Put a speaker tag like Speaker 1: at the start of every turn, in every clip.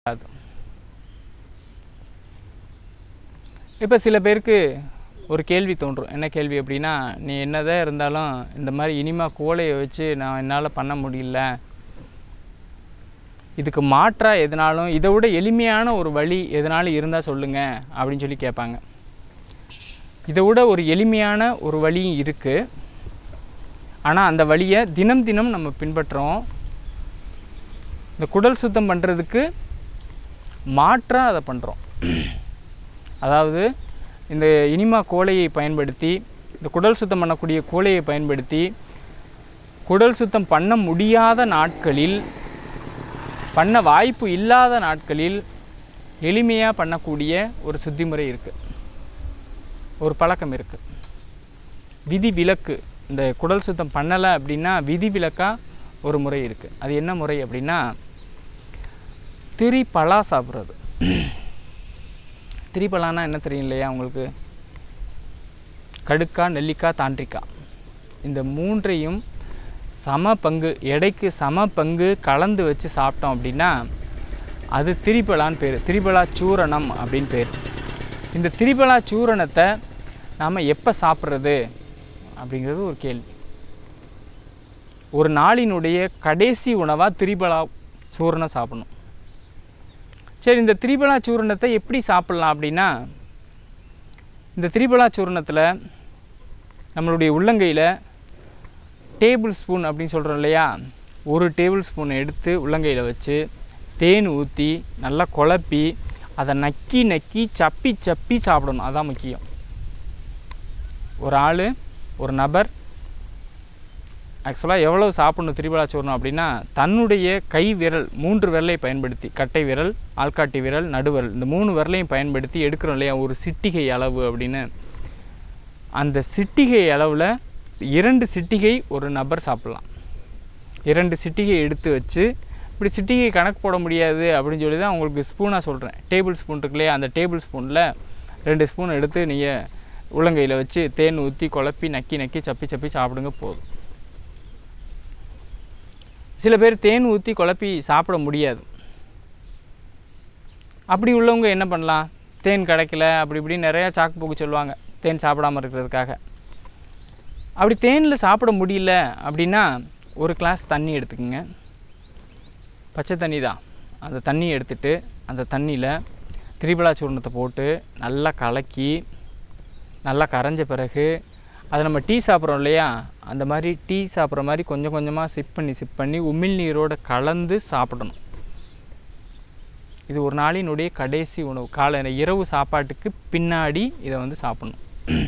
Speaker 1: அது இப்போ சில பேருக்கு ஒரு கேள்வி தோன்றும் என்ன கேள்வி அப்படின்னா நீ என்னதான் இருந்தாலும் இந்த மாதிரி இனிமா கோலையை வச்சு நான் என்னால் பண்ண முடியல இதுக்கு மாற்றா எதனாலும் இதை விட எளிமையான ஒரு வழி எதனாலும் இருந்தால் சொல்லுங்கள் அப்படின்னு சொல்லி கேட்பாங்க இதை விட ஒரு எளிமையான ஒரு வழியும் இருக்குது ஆனால் அந்த வழியை தினம் தினம் நம்ம பின்பற்றுறோம் இந்த குடல் சுத்தம் பண்ணுறதுக்கு மாற்றாக அதை பண்ணுறோம் அதாவது இந்த இனிமா கோலையை பயன்படுத்தி இந்த குடல் சுத்தம் பண்ணக்கூடிய கோலையை பயன்படுத்தி குடல் சுத்தம் பண்ண முடியாத நாட்களில் பண்ண வாய்ப்பு இல்லாத நாட்களில் எளிமையாக பண்ணக்கூடிய ஒரு சுத்தி முறை இருக்குது ஒரு பழக்கம் இருக்குது விதி விலக்கு இந்த குடல் சுத்தம் பண்ணலை அப்படின்னா விதி விலக்காக ஒரு முறை இருக்குது அது என்ன முறை அப்படின்னா திரிபலா சாப்பிட்றது திரிபலானா என்ன தெரியும் இல்லையா உங்களுக்கு கடுக்காய் நெல்லிக்காய் தாண்டிக்காய் இந்த மூன்றையும் சம பங்கு எடைக்கு சம பங்கு கலந்து வச்சு சாப்பிட்டோம் அப்படின்னா அது திரிபலான்னு பேர் திரிபலா சூரணம் அப்படின்னு பேர் இந்த திரிபலா சூரணத்தை நாம் எப்போ சாப்பிட்றது அப்படிங்கிறது ஒரு கேள்வி ஒரு நாளினுடைய கடைசி உணவாக திரிபலா சூரணம் சாப்பிடணும் சரி இந்த திரிபலா சூரணத்தை எப்படி சாப்பிட்லாம் அப்படின்னா இந்த திரிபலா சூரணத்தில் நம்மளுடைய உள்ளங்கையில் டேபிள் ஸ்பூன் அப்படின்னு சொல்கிறோம் இல்லையா ஒரு டேபிள் ஸ்பூன் எடுத்து உள்ளங்கையில் வச்சு தேன் ஊற்றி நல்லா குழப்பி அதை நக்கி நக்கி சப்பி சப்பி சாப்பிடணும் அதான் முக்கியம் ஒரு ஆள் ஒரு நபர் ஆக்சுவலாக எவ்வளவு சாப்பிடணும் திரிபலா சூர்ணம் அப்படின்னா தன்னுடைய கை விரல் மூன்று விரலை பயன்படுத்தி கட்டை விரல் ஆள்காட்டி விரல் நடுவிரல் இந்த மூணு விரலையும் பயன்படுத்தி எடுக்கிறோம் இல்லையா ஒரு சிட்டிகை அளவு அப்படின்னு அந்த சிட்டிகை அளவில் இரண்டு சிட்டிகை ஒரு நபர் சாப்பிட்லாம் இரண்டு சிட்டிகை எடுத்து வச்சு இப்படி சிட்டிகை கணக்கு போட முடியாது அப்படின்னு சொல்லி தான் உங்களுக்கு ஸ்பூனாக சொல்கிறேன் டேபிள் ஸ்பூன் இருக்கு இல்லையா அந்த டேபிள் ஸ்பூனில் ரெண்டு ஸ்பூன் எடுத்து நீங்கள் உள்ளங்கையில் வச்சு தேன் ஊற்றி குழப்பி நக்கி நக்கி சப்பி சப்பி சாப்பிடுங்க போதும் சில பேர் தேன் ஊற்றி குழப்பி சாப்பிட முடியாது அப்படி உள்ளவங்க என்ன பண்ணலாம் தேன் கிடைக்கல அப்படி இப்படி நிறையா சாக்கு போக்கு சொல்லுவாங்க தேன் சாப்பிடாம இருக்கிறதுக்காக அப்படி தேனில் சாப்பிட முடியல அப்படின்னா ஒரு கிளாஸ் தண்ணி எடுத்துக்கோங்க பச்சை தண்ணி தான் அந்த தண்ணியை எடுத்துட்டு அந்த தண்ணியில் திரிபலா சூர்ணத்தை போட்டு நல்லா கலக்கி நல்லா கரைஞ்ச பிறகு அதை நம்ம டீ சாப்பிட்றோம் இல்லையா அந்த மாதிரி டீ சாப்பிட்ற மாதிரி கொஞ்சம் கொஞ்சமாக சிப் பண்ணி சிப் பண்ணி உமிழ் நீரோட கலந்து சாப்பிடணும் இது ஒரு நாளினுடைய கடைசி உணவு காலை இரவு சாப்பாட்டுக்கு பின்னாடி இதை வந்து சாப்பிடணும்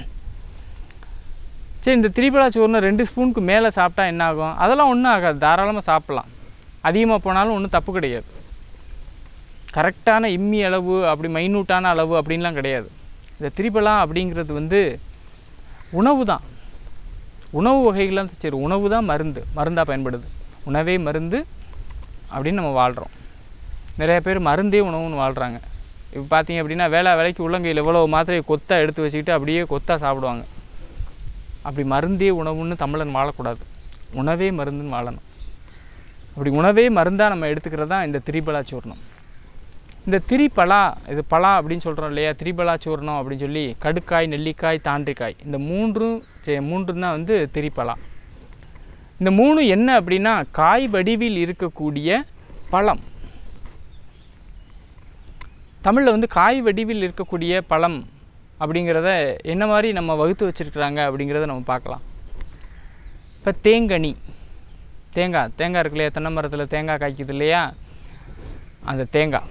Speaker 1: சரி இந்த திரிபலா சோறுன்னு ரெண்டு ஸ்பூனுக்கு மேலே சாப்பிட்டா என்ன ஆகும் அதெல்லாம் ஒன்றும் ஆகாது தாராளமாக சாப்பிட்லாம் அதிகமாக போனாலும் ஒன்றும் தப்பு கிடையாது கரெக்டான இம்மி அளவு அப்படி மைனூட்டான அளவு அப்படின்லாம் கிடையாது இந்த திரிபலா அப்படிங்கிறது வந்து உணவு தான் உணவு வகைகள்லாம் சரி உணவு தான் மருந்து மருந்தாக பயன்படுது உணவே மருந்து அப்படின்னு நம்ம வாழ்கிறோம் நிறைய பேர் மருந்தே உணவுன்னு வாழ்கிறாங்க இப்போ பார்த்தீங்க அப்படின்னா வேலை வேலைக்கு உள்ளங்கையில் எவ்வளோ மாத்திரையை கொத்தா எடுத்து வச்சுக்கிட்டு அப்படியே கொத்தா சாப்பிடுவாங்க அப்படி மருந்தே உணவுன்னு தமிழன் வாழக்கூடாது உணவே மருந்துன்னு வாழணும் அப்படி உணவே மருந்தாக நம்ம எடுத்துக்கிறது தான் இந்த திரிபலா சூர்ணம் இந்த திரிபலா இது பலா அப்படின்னு சொல்கிறோம் இல்லையா திரிபலா சூர்ணம் அப்படின்னு சொல்லி கடுக்காய் நெல்லிக்காய் தாண்டிக்காய் இந்த மூன்றும் சே- மூன்றும் தான் வந்து திரிபலா இந்த மூணு என்ன அப்படின்னா காய் வடிவில் இருக்கக்கூடிய பழம் தமிழில் வந்து காய் வடிவில் இருக்கக்கூடிய பழம் அப்படிங்கிறத என்ன மாதிரி நம்ம வகுத்து வச்சுருக்குறாங்க அப்படிங்கிறத நம்ம பார்க்கலாம் இப்போ தேங்கனி தேங்காய் தேங்காய் இருக்கு இல்லையா தென்னை மரத்தில் தேங்காய் காய்க்குது இல்லையா அந்த தேங்காய்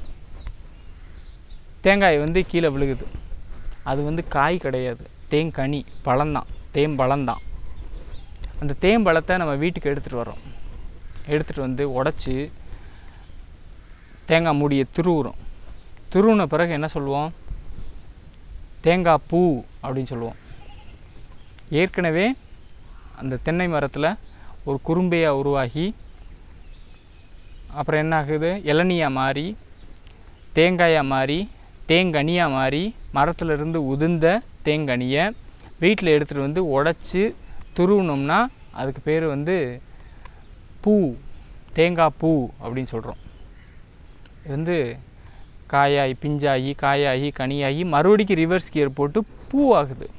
Speaker 1: தேங்காய் வந்து கீழே விழுகுது அது வந்து காய் கிடையாது தேங்கனி பழம்தான் தேம்பழம்தான் அந்த தேம்பழத்தை நம்ம வீட்டுக்கு எடுத்துகிட்டு வரோம் எடுத்துகிட்டு வந்து உடச்சி தேங்காய் மூடியை துருவுறோம் துருவின பிறகு என்ன சொல்லுவோம் தேங்காய் பூ அப்படின்னு சொல்லுவோம் ஏற்கனவே அந்த தென்னை மரத்தில் ஒரு குறும்பையாக உருவாகி அப்புறம் என்ன ஆகுது இளநியாக மாறி தேங்காயாக மாறி தேங்கனியாக மாறி மரத்துல இருந்து உதிர்ந்த தேங்கனியை வீட்டில் எடுத்துகிட்டு வந்து உடச்சி துருவினோம்னா அதுக்கு பேர் வந்து பூ தேங்காய் பூ அப்படின்னு சொல்கிறோம் இது வந்து காயாகி பிஞ்சாகி காயாகி கனியாகி மறுபடிக்கு ரிவர்ஸ் கியர் போட்டு பூவாகுது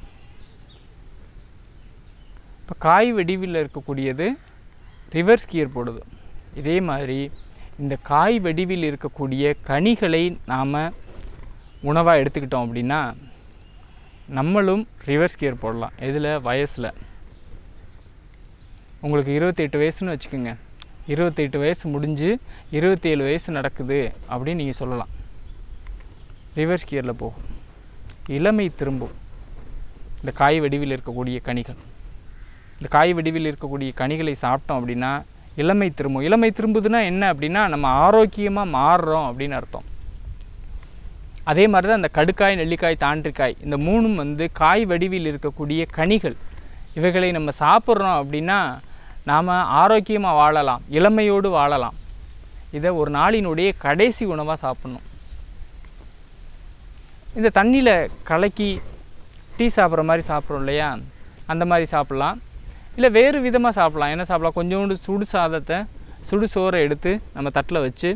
Speaker 1: இப்போ காய் வடிவில் இருக்கக்கூடியது ரிவர்ஸ் கியர் போடுது இதே மாதிரி இந்த காய் வடிவில் இருக்கக்கூடிய கனிகளை நாம் உணவாக எடுத்துக்கிட்டோம் அப்படின்னா நம்மளும் ரிவர்ஸ் கியர் போடலாம் இதில் வயசில் உங்களுக்கு இருபத்தெட்டு வயசுன்னு வச்சுக்கோங்க இருபத்தெட்டு வயசு முடிஞ்சு இருபத்தேழு வயசு நடக்குது அப்படின்னு நீங்கள் சொல்லலாம் ரிவர்ஸ் கியரில் போகும் இளமை திரும்பும் இந்த காய் வடிவில் இருக்கக்கூடிய கனிகள் இந்த காய் வடிவில் இருக்கக்கூடிய கனிகளை சாப்பிட்டோம் அப்படின்னா இளமை திரும்பும் இளமை திரும்புதுன்னா என்ன அப்படின்னா நம்ம ஆரோக்கியமாக மாறுறோம் அப்படின்னு அர்த்தம் அதே மாதிரி தான் இந்த கடுக்காய் நெல்லிக்காய் தாண்டிக்காய் இந்த மூணும் வந்து காய் வடிவில் இருக்கக்கூடிய கனிகள் இவைகளை நம்ம சாப்பிட்றோம் அப்படின்னா நாம் ஆரோக்கியமாக வாழலாம் இளமையோடு வாழலாம் இதை ஒரு நாளினுடைய கடைசி உணவாக சாப்பிட்ணும் இந்த தண்ணியில் கலக்கி டீ சாப்பிட்ற மாதிரி சாப்பிட்றோம் இல்லையா அந்த மாதிரி சாப்பிட்லாம் இல்லை வேறு விதமாக சாப்பிட்லாம் என்ன சாப்பிட்லாம் கொஞ்சோண்டு சுடு சாதத்தை சுடு சோறை எடுத்து நம்ம தட்டில் வச்சு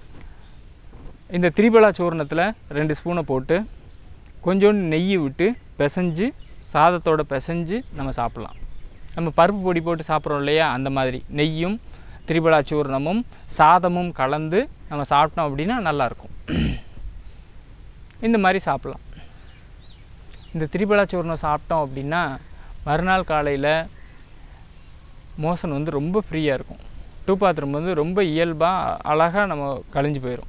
Speaker 1: இந்த திரிபலா சூர்ணத்தில் ரெண்டு ஸ்பூனை போட்டு கொஞ்சோண்டு நெய் விட்டு பிசைஞ்சு சாதத்தோட பிசைஞ்சு நம்ம சாப்பிட்லாம் நம்ம பருப்பு பொடி போட்டு சாப்பிட்றோம் இல்லையா அந்த மாதிரி நெய்யும் திரிபலா சூர்ணமும் சாதமும் கலந்து நம்ம சாப்பிட்டோம் அப்படின்னா நல்லாயிருக்கும் இந்த மாதிரி சாப்பிட்லாம் இந்த திரிபலா சூர்ணம் சாப்பிட்டோம் அப்படின்னா மறுநாள் காலையில் மோஷன் வந்து ரொம்ப ஃப்ரீயாக இருக்கும் டூ பாத்ரூம் வந்து ரொம்ப இயல்பாக அழகாக நம்ம கழிஞ்சு போயிடும்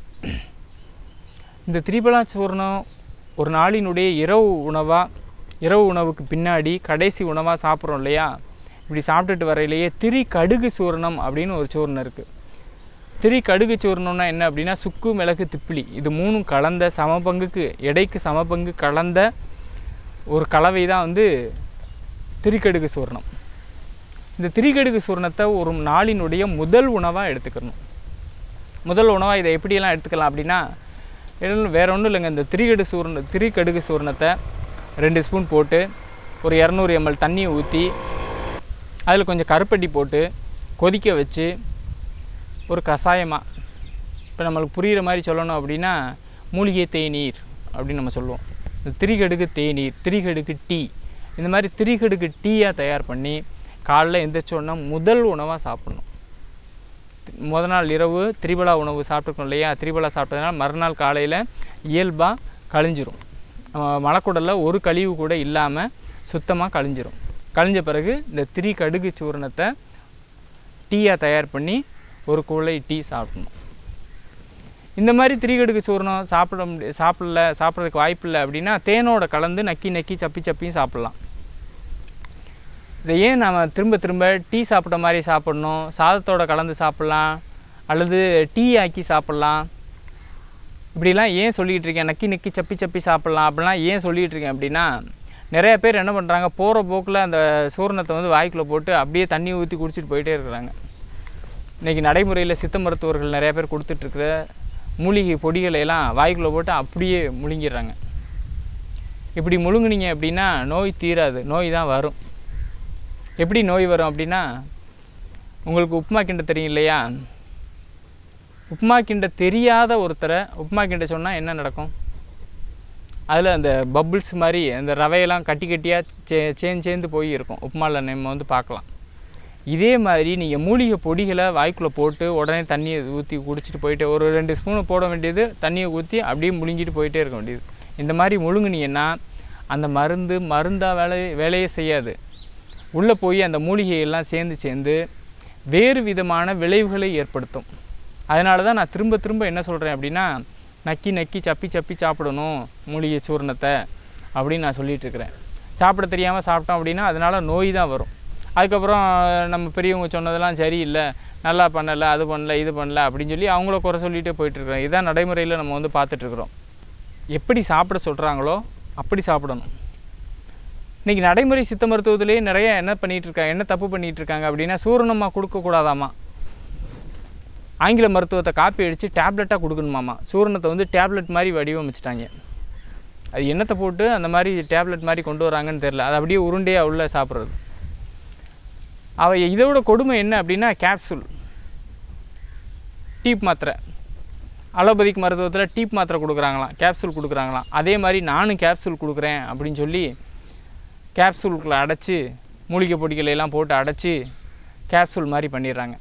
Speaker 1: இந்த திரிபலா சூர்ணம் ஒரு நாளினுடைய இரவு உணவாக இரவு உணவுக்கு பின்னாடி கடைசி உணவாக சாப்பிட்றோம் இல்லையா இப்படி சாப்பிட்டுட்டு வரையிலேயே திரி கடுகு சூரணம் அப்படின்னு ஒரு சூர்ணம் இருக்குது திரி கடுகு சூர்ணம்னா என்ன அப்படின்னா சுக்கு மிளகு திப்பிலி இது மூணும் கலந்த சமபங்குக்கு எடைக்கு சமபங்கு கலந்த ஒரு கலவை தான் வந்து திரிக்கடுகு சூர்ணம் இந்த திரிகடுகு சூர்ணத்தை ஒரு நாளினுடைய முதல் உணவாக எடுத்துக்கணும் முதல் உணவாக இதை எப்படியெல்லாம் எடுத்துக்கலாம் அப்படின்னா எதுவும் வேற ஒன்றும் இல்லைங்க இந்த திரிகடு சூர்ண திரிகடுகு சூர்ணத்தை ரெண்டு ஸ்பூன் போட்டு ஒரு இரநூறு எம்எல் தண்ணியை ஊற்றி அதில் கொஞ்சம் கருப்பட்டி போட்டு கொதிக்க வச்சு ஒரு கஷாயமாக இப்போ நம்மளுக்கு புரிகிற மாதிரி சொல்லணும் அப்படின்னா மூலிகை தேநீர் அப்படின்னு நம்ம சொல்லுவோம் இந்த திரிகடுகு தேநீர் திரிகடுகு டீ இந்த மாதிரி திரிகடுகு டீயாக தயார் பண்ணி காலைல எந்திரிச்சோன்னா முதல் உணவாக சாப்பிட்ணும் முத நாள் இரவு திரிபலா உணவு சாப்பிட்ருக்கோம் இல்லையா திரிபலா சாப்பிட்டதுனால மறுநாள் காலையில் இயல்பாக கழிஞ்சிரும் நம்ம மலக்குடலில் ஒரு கழிவு கூட இல்லாமல் சுத்தமாக கழிஞ்சிரும் கழிஞ்ச பிறகு இந்த திரி கடுகு சூரணத்தை டீயாக தயார் பண்ணி ஒரு குவளை டீ சாப்பிடணும் இந்த மாதிரி திரிகடுகு சூரணம் சாப்பிட முடிய சாப்பிடல சாப்பிட்றதுக்கு வாய்ப்பு இல்லை அப்படின்னா தேனோட கலந்து நக்கி நக்கி சப்பி சப்பியும் சாப்பிட்லாம் இதை ஏன் நாம் திரும்ப திரும்ப டீ சாப்பிட்ட மாதிரி சாப்பிடணும் சாதத்தோட கலந்து சாப்பிட்லாம் அல்லது டீ ஆக்கி சாப்பிட்லாம் இப்படிலாம் ஏன் சொல்லிகிட்டு இருக்கேன் நக்கி நக்கி சப்பி சப்பி சாப்பிட்லாம் அப்படிலாம் ஏன் சொல்லிகிட்டு இருக்கேன் அப்படின்னா நிறைய பேர் என்ன பண்ணுறாங்க போகிற போக்கில் அந்த சூரணத்தை வந்து வாய்க்குள்ளே போட்டு அப்படியே தண்ணி ஊற்றி குடிச்சிட்டு போயிட்டே இருக்கிறாங்க இன்றைக்கி நடைமுறையில் சித்த மருத்துவர்கள் நிறைய பேர் கொடுத்துட்ருக்குற மூலிகை பொடிகளை எல்லாம் வாய்க்குள்ளே போட்டு அப்படியே முழுங்கிடுறாங்க இப்படி முழுங்குனீங்க அப்படின்னா நோய் தீராது நோய் தான் வரும் எப்படி நோய் வரும் அப்படின்னா உங்களுக்கு உப்புமா கிண்ட தெரியும் இல்லையா உப்புமா கிண்ட தெரியாத ஒருத்தரை உப்புமா கிண்ட சொன்னால் என்ன நடக்கும் அதில் அந்த பப்புள்ஸ் மாதிரி அந்த ரவையெல்லாம் கட்டி கட்டியாக சே சேர்ந்து சேர்ந்து போய் இருக்கும் உப்புமாவில் நம்ம வந்து பார்க்கலாம் இதே மாதிரி நீங்கள் மூலிகை பொடிகளை வாய்க்குள்ளே போட்டு உடனே தண்ணியை ஊற்றி குடிச்சிட்டு போயிட்டு ஒரு ரெண்டு ஸ்பூனு போட வேண்டியது தண்ணியை ஊற்றி அப்படியே முழுங்கிட்டு போயிட்டே இருக்க வேண்டியது இந்த மாதிரி முழுங்குனீங்கன்னா அந்த மருந்து மருந்தாக வேலை வேலையே செய்யாது உள்ளே போய் அந்த மூலிகையெல்லாம் சேர்ந்து சேர்ந்து வேறு விதமான விளைவுகளை ஏற்படுத்தும் அதனால தான் நான் திரும்ப திரும்ப என்ன சொல்கிறேன் அப்படின்னா நக்கி நக்கி சப்பி சப்பி சாப்பிடணும் மூலிகை சூர்ணத்தை அப்படின்னு நான் சொல்லிட்டு இருக்கிறேன் சாப்பிட தெரியாமல் சாப்பிட்டோம் அப்படின்னா அதனால நோய் தான் வரும் அதுக்கப்புறம் நம்ம பெரியவங்க சொன்னதெல்லாம் சரியில்லை நல்லா பண்ணலை அது பண்ணல இது பண்ணல அப்படின்னு சொல்லி அவங்கள குறை சொல்லிகிட்டே போயிட்டுருக்குறோம் இதான் நடைமுறையில் நம்ம வந்து பார்த்துட்ருக்குறோம் எப்படி சாப்பிட சொல்கிறாங்களோ அப்படி சாப்பிடணும் இன்றைக்கி நடைமுறை சித்த மருத்துவத்திலேயே நிறைய என்ன பண்ணிகிட்டு இருக்காங்க என்ன தப்பு பண்ணிகிட்டு இருக்காங்க அப்படின்னா சூரணமாக கொடுக்கக்கூடாதாமா ஆங்கில மருத்துவத்தை காப்பி அடித்து டேப்லெட்டாக கொடுக்கணுமாமா சூரணத்தை வந்து டேப்லெட் மாதிரி வடிவமைச்சிட்டாங்க அது என்னத்தை போட்டு அந்த மாதிரி டேப்லெட் மாதிரி கொண்டு வராங்கன்னு தெரில அது அப்படியே உருண்டையாக உள்ள சாப்பிட்றது அவ இதோட கொடுமை என்ன அப்படின்னா கேப்சூல் டீப் மாத்திரை அலோபதிக் மருத்துவத்தில் டீப் மாத்திரை கொடுக்குறாங்களாம் கேப்சூல் கொடுக்குறாங்களாம் அதே மாதிரி நானும் கேப்சூல் கொடுக்குறேன் அப்படின்னு சொல்லி கேப்சூலுக்குள்ளே அடைச்சி மூலிகை பொடிகளை எல்லாம் போட்டு அடைச்சி கேப்சூல் மாதிரி பண்ணிடுறாங்க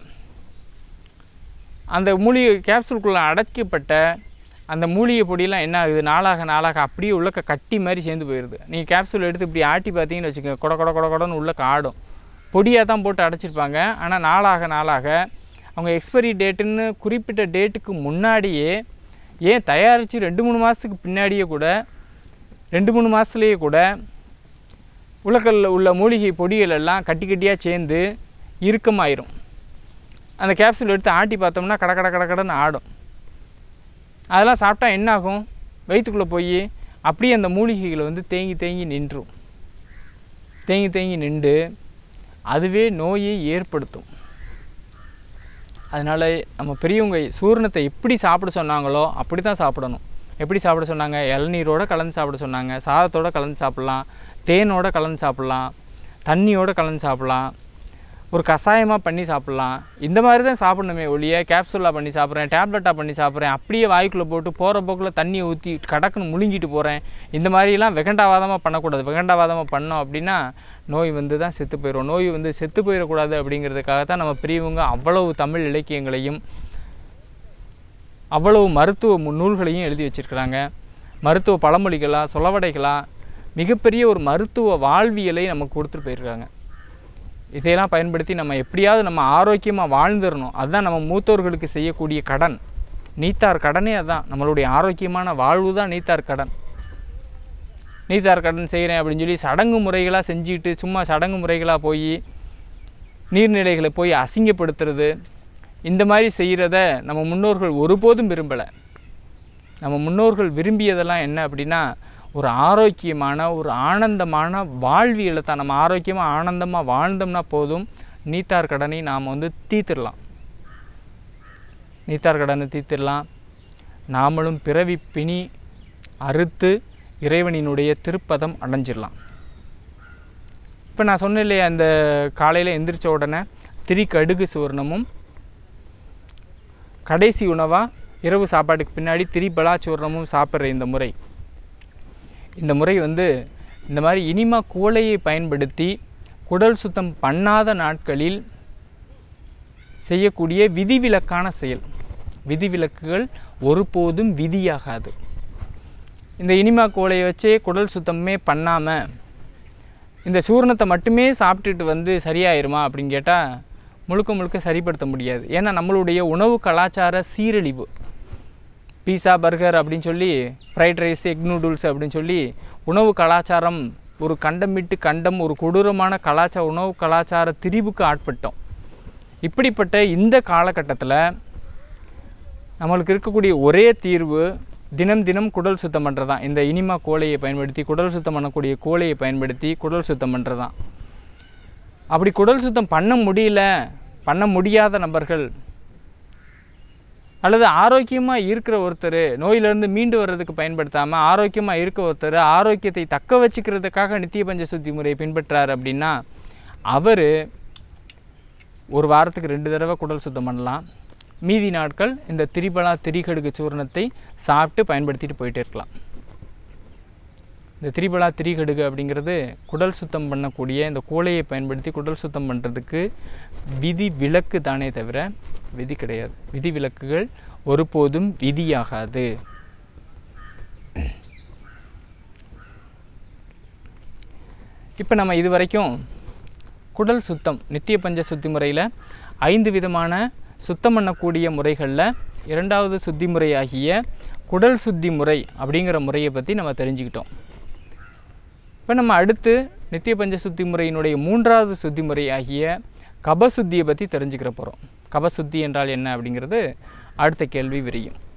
Speaker 1: அந்த மூலிகை கேப்சூலுக்குள்ளே அடைக்கப்பட்ட அந்த மூலிகை பொடியெல்லாம் என்ன ஆகுது நாளாக நாளாக அப்படியே உள்ளக்க கட்டி மாதிரி சேர்ந்து போயிடுது நீங்கள் கேப்சூல் எடுத்து இப்படி ஆட்டி பார்த்தீங்கன்னு வச்சுக்கோங்க கொட கொட கொட கொடன்னு உள்ளக்க ஆடும் பொடியாக தான் போட்டு அடைச்சிருப்பாங்க ஆனால் நாளாக நாளாக அவங்க எக்ஸ்பைரி டேட்டுன்னு குறிப்பிட்ட டேட்டுக்கு முன்னாடியே ஏன் தயாரித்து ரெண்டு மூணு மாதத்துக்கு பின்னாடியே கூட ரெண்டு மூணு மாதத்துலேயே கூட உலக்கல்ல உள்ள மூலிகை பொடிகள் எல்லாம் கட்டி கட்டியாக சேர்ந்து இறுக்கமாயிரும் அந்த கேப்சூல் எடுத்து ஆட்டி பார்த்தோம்னா கட கட கட கடன்னு ஆடும் அதெல்லாம் சாப்பிட்டா என்ன ஆகும் வயிற்றுக்குள்ளே போய் அப்படியே அந்த மூலிகைகளை வந்து தேங்கி தேங்கி நின்றும் தேங்கி தேங்கி நின்று அதுவே நோயை ஏற்படுத்தும் அதனால் நம்ம பெரியவங்க சூரணத்தை எப்படி சாப்பிட சொன்னாங்களோ அப்படி தான் சாப்பிடணும் எப்படி சாப்பிட சொன்னாங்க இளநீரோட கலந்து சாப்பிட சொன்னாங்க சாதத்தோட கலந்து சாப்பிட்லாம் தேனோட கலந்து சாப்பிட்லாம் தண்ணியோட கலந்து சாப்பிட்லாம் ஒரு கஷாயமாக பண்ணி சாப்பிட்லாம் இந்த மாதிரி தான் சாப்பிடணுமே ஒழிய கேப்சூலாக பண்ணி சாப்பிட்றேன் டேப்லெட்டாக பண்ணி சாப்பிட்றேன் அப்படியே வாய்க்குள்ளே போட்டு போகிற போக்கில் தண்ணியை ஊற்றி கடக்குன்னு முழுங்கிட்டு போகிறேன் இந்த மாதிரிலாம் வெகண்டாவாதமாக பண்ணக்கூடாது வெகண்டாவாதமாக பண்ணோம் அப்படின்னா நோய் வந்து தான் செத்து போயிடும் நோய் வந்து செத்து போயிடக்கூடாது அப்படிங்கிறதுக்காக தான் நம்ம பெரியவங்க அவ்வளவு தமிழ் இலக்கியங்களையும் அவ்வளவு மருத்துவ மு- நூல்களையும் எழுதி வச்சிருக்கிறாங்க மருத்துவ பழமொழிகளா சொலவடைகளா மிகப்பெரிய ஒரு மருத்துவ வாழ்வியலை நமக்கு கொடுத்துட்டு போயிருக்காங்க இதையெல்லாம் பயன்படுத்தி நம்ம எப்படியாவது நம்ம ஆரோக்கியமாக வாழ்ந்துடணும் அதுதான் நம்ம மூத்தோர்களுக்கு செய்யக்கூடிய கடன் நீத்தார் கடனே அதான் நம்மளுடைய ஆரோக்கியமான வாழ்வு தான் நீத்தார் கடன் நீத்தார் கடன் செய்கிறேன் அப்படின்னு சொல்லி சடங்கு முறைகளாக செஞ்சுக்கிட்டு சும்மா சடங்கு முறைகளாக போய் நீர்நிலைகளை போய் அசிங்கப்படுத்துறது இந்த மாதிரி செய்கிறத நம்ம முன்னோர்கள் ஒருபோதும் விரும்பலை நம்ம முன்னோர்கள் விரும்பியதெல்லாம் என்ன அப்படின்னா ஒரு ஆரோக்கியமான ஒரு ஆனந்தமான வாழ்வியலை தான் நம்ம ஆரோக்கியமாக ஆனந்தமாக வாழ்ந்தோம்னா போதும் நீத்தார் கடனை நாம் வந்து தீர்த்திடலாம் நீத்தார் கடனை தீர்த்திடலாம் நாமளும் பிறவி பிணி அறுத்து இறைவனினுடைய திருப்பதம் அடைஞ்சிடலாம் இப்போ நான் சொன்னேன் இல்லையா அந்த காலையில் எந்திரிச்ச உடனே திரி கடுகு சூர்ணமும் கடைசி உணவாக இரவு சாப்பாட்டுக்கு பின்னாடி திரிபலா சூர்ணமும் சாப்பிட்ற இந்த முறை இந்த முறை வந்து இந்த மாதிரி இனிமா குவளையை பயன்படுத்தி குடல் சுத்தம் பண்ணாத நாட்களில் செய்யக்கூடிய விதிவிலக்கான செயல் விதிவிலக்குகள் ஒருபோதும் விதியாகாது இந்த இனிமா கோலையை வச்சே குடல் சுத்தமே பண்ணாமல் இந்த சூரணத்தை மட்டுமே சாப்பிட்டுட்டு வந்து சரியாயிருமா அப்படின்னு கேட்டால் முழுக்க முழுக்க சரிப்படுத்த முடியாது ஏன்னா நம்மளுடைய உணவு கலாச்சார சீரழிவு பீஸா பர்கர் அப்படின்னு சொல்லி ஃப்ரைட் ரைஸ் எக் நூடுல்ஸ் அப்படின்னு சொல்லி உணவு கலாச்சாரம் ஒரு கண்டம் விட்டு கண்டம் ஒரு கொடூரமான கலாச்சார உணவு கலாச்சார திரிவுக்கு ஆட்பட்டோம் இப்படிப்பட்ட இந்த காலகட்டத்தில் நம்மளுக்கு இருக்கக்கூடிய ஒரே தீர்வு தினம் தினம் குடல் சுத்தம் பண்ணுறது தான் இந்த இனிமா கோலையை பயன்படுத்தி குடல் சுத்தம் பண்ணக்கூடிய கோலையை பயன்படுத்தி குடல் சுத்தம் பண்ணுறது தான் அப்படி குடல் சுத்தம் பண்ண முடியல பண்ண முடியாத நபர்கள் அல்லது ஆரோக்கியமாக இருக்கிற ஒருத்தர் நோயிலிருந்து மீண்டு வர்றதுக்கு பயன்படுத்தாமல் ஆரோக்கியமாக இருக்க ஒருத்தர் ஆரோக்கியத்தை தக்க வச்சுக்கிறதுக்காக நித்திய பஞ்ச சுத்தி முறையை பின்பற்றார் அப்படின்னா அவர் ஒரு வாரத்துக்கு ரெண்டு தடவை குடல் சுத்தம் பண்ணலாம் மீதி நாட்கள் இந்த திரிபலா திரிகடுகு சூர்ணத்தை சாப்பிட்டு பயன்படுத்திட்டு போயிட்டே இருக்கலாம் இந்த திரிபலா திரிகடுகு அப்படிங்கிறது குடல் சுத்தம் பண்ணக்கூடிய இந்த கோலையை பயன்படுத்தி குடல் சுத்தம் பண்ணுறதுக்கு விதி விலக்கு தானே தவிர விதி கிடையாது விதி விலக்குகள் ஒருபோதும் விதியாகாது இப்போ நம்ம இது வரைக்கும் குடல் சுத்தம் நித்திய பஞ்ச சுத்தி முறையில் ஐந்து விதமான சுத்தம் பண்ணக்கூடிய முறைகளில் இரண்டாவது சுத்தி முறையாகிய குடல் சுத்தி முறை அப்படிங்கிற முறையை பற்றி நம்ம தெரிஞ்சுக்கிட்டோம் இப்போ நம்ம அடுத்து நித்திய பஞ்ச சுத்தி முறையினுடைய மூன்றாவது சுத்தி முறையாகிய கபசுத்தியை பற்றி தெரிஞ்சுக்கிற போகிறோம் கபசுத்தி என்றால் என்ன அப்படிங்கிறது அடுத்த கேள்வி விரியும்